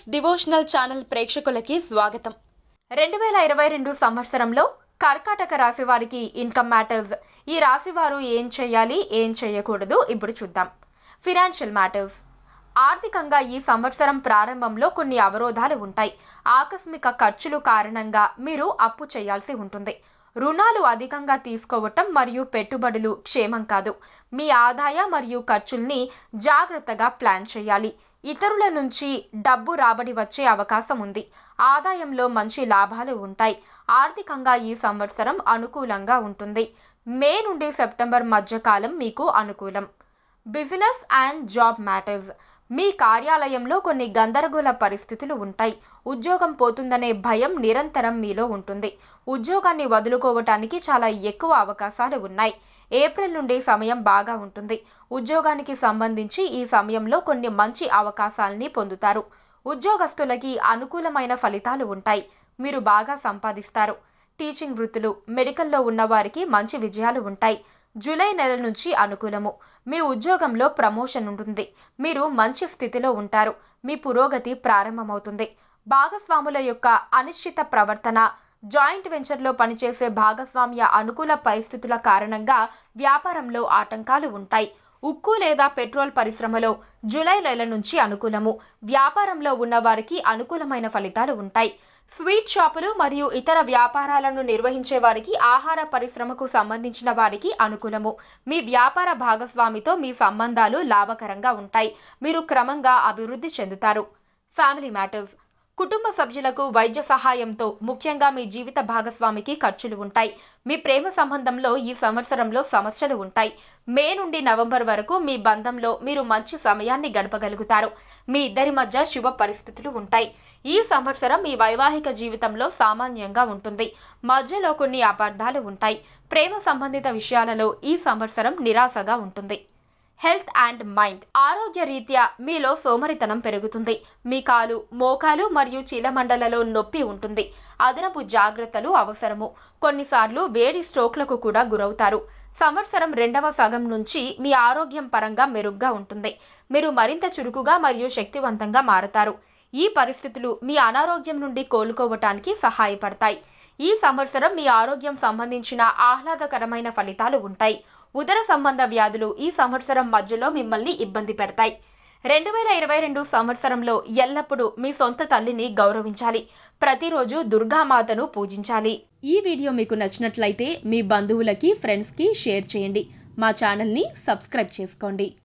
devotional channel ప్రేక్షకులకి స్వాగతం రెండు వేల ఇరవై రెండు సంవత్సరంలో కర్కాటక రాశి వారికి ఇన్కమ్ మ్యాటర్స్ ఈ రాశి వారు ఏం చేయాలి ఏం చేయకూడదు ఇప్పుడు చూద్దాం ఫినాన్షియల్ మ్యాటర్స్ ఆర్థికంగా ఈ సంవత్సరం ప్రారంభంలో కొన్ని అవరోధాలు ఉంటాయి ఆకస్మిక ఖర్చులు కారణంగా మీరు అప్పు చేయాల్సి ఉంటుంది రుణాలు అధికంగా తీసుకోవటం మరియు పెట్టుబడులు క్షేమం కాదు మీ ఆదాయ మరియు ఖర్చుల్ని జాగ్రత్తగా ప్లాన్ చేయాలి ఇతరుల నుంచి డబ్బు రాబడి వచ్చే అవకాశం ఉంది ఆదాయంలో మంచి లాభాలు ఉంటాయి ఆర్థికంగా ఈ సంవత్సరం అనుకూలంగా ఉంటుంది మే నుండి సెప్టెంబర్ మధ్యకాలం మీకు అనుకూలం బిజినెస్ అండ్ జాబ్ మ్యాటర్స్ మీ కార్యాలయంలో కొన్ని గందరగోళ పరిస్థితులు ఉంటాయి ఉద్యోగం పోతుందనే భయం నిరంతరం మీలో ఉంటుంది ఉద్యోగాన్ని వదులుకోవటానికి చాలా ఎక్కువ అవకాశాలు ఉన్నాయి ఏప్రిల్ నుండి సమయం బాగా ఉంటుంది ఉద్యోగానికి సంబంధించి ఈ సమయంలో కొన్ని మంచి అవకాశాలని పొందుతారు ఉద్యోగస్తులకి అనుకూలమైన ఫలితాలు ఉంటాయి మీరు బాగా సంపాదిస్తారు టీచింగ్ వృత్తులు మెడికల్లో ఉన్నవారికి మంచి విజయాలు ఉంటాయి జూలై నెల నుంచి అనుకూలము మీ ఉద్యోగంలో ప్రమోషన్ ఉంటుంది మీరు మంచి స్థితిలో ఉంటారు మీ పురోగతి ప్రారంభమవుతుంది భాగస్వాముల యొక్క అనిశ్చిత ప్రవర్తన జాయింట్ వెంచర్లో పనిచేసే భాగస్వామ్య అనుకూల పరిస్థితుల కారణంగా వ్యాపారంలో ఆటంకాలు ఉంటాయి ఉక్కు లేదా పెట్రోల్ పరిశ్రమలో జూలై నెల నుంచి అనుకూలము వ్యాపారంలో ఉన్నవారికి అనుకూలమైన ఫలితాలు ఉంటాయి స్వీట్ షాపులు మరియు ఇతర వ్యాపారాలను నిర్వహించే వారికి ఆహార పరిశ్రమకు సంబంధించిన వారికి అనుకూలము మీ వ్యాపార భాగస్వామితో మీ సంబంధాలు లాభకరంగా ఉంటాయి మీరు క్రమంగా అభివృద్ధి చెందుతారు ఫ్యామిలీ మ్యాటర్స్ కుటుంబ సభ్యులకు వైద్య సహాయంతో ముఖ్యంగా మీ జీవిత భాగస్వామికి ఖర్చులు ఉంటాయి మీ ప్రేమ సంబంధంలో ఈ సంవత్సరంలో సమస్యలు ఉంటాయి మే నుండి నవంబర్ వరకు మీ బంధంలో మీరు మంచి సమయాన్ని గడపగలుగుతారు మీ ఇద్దరి మధ్య శుభ పరిస్థితులు ఉంటాయి ఈ సంవత్సరం మీ వైవాహిక జీవితంలో సామాన్యంగా ఉంటుంది మధ్యలో కొన్ని అపార్థాలు ఉంటాయి ప్రేమ సంబంధిత విషయాలలో ఈ సంవత్సరం నిరాశగా ఉంటుంది హెల్త్ అండ్ మైండ్ ఆరోగ్య రీత్యా మీలో సోమరితనం పెరుగుతుంది మీ కాలు మోకాలు మరియు చీలమండలలో నొప్పి ఉంటుంది అదనపు జాగ్రత్తలు అవసరము కొన్నిసార్లు వేడి స్ట్రోక్లకు కూడా గురవుతారు సంవత్సరం రెండవ సగం నుంచి మీ ఆరోగ్యం పరంగా మెరుగ్గా ఉంటుంది మీరు మరింత చురుకుగా మరియు శక్తివంతంగా మారతారు ఈ పరిస్థితులు మీ అనారోగ్యం నుండి కోలుకోవటానికి సహాయపడతాయి ఈ సంవత్సరం మీ ఆరోగ్యం సంబంధించిన ఆహ్లాదకరమైన ఫలితాలు ఉంటాయి ఉదర సంబంధ వ్యాధులు ఈ సంవత్సరం మధ్యలో మిమ్మల్ని ఇబ్బంది పెడతాయి రెండు వేల ఇరవై రెండు సంవత్సరంలో ఎల్లప్పుడూ మీ సొంత తల్లిని గౌరవించాలి ప్రతిరోజు దుర్గామాతను పూజించాలి ఈ వీడియో మీకు నచ్చినట్లయితే మీ బంధువులకి ఫ్రెండ్స్కి షేర్ చేయండి మా ఛానల్ని సబ్స్క్రైబ్ చేసుకోండి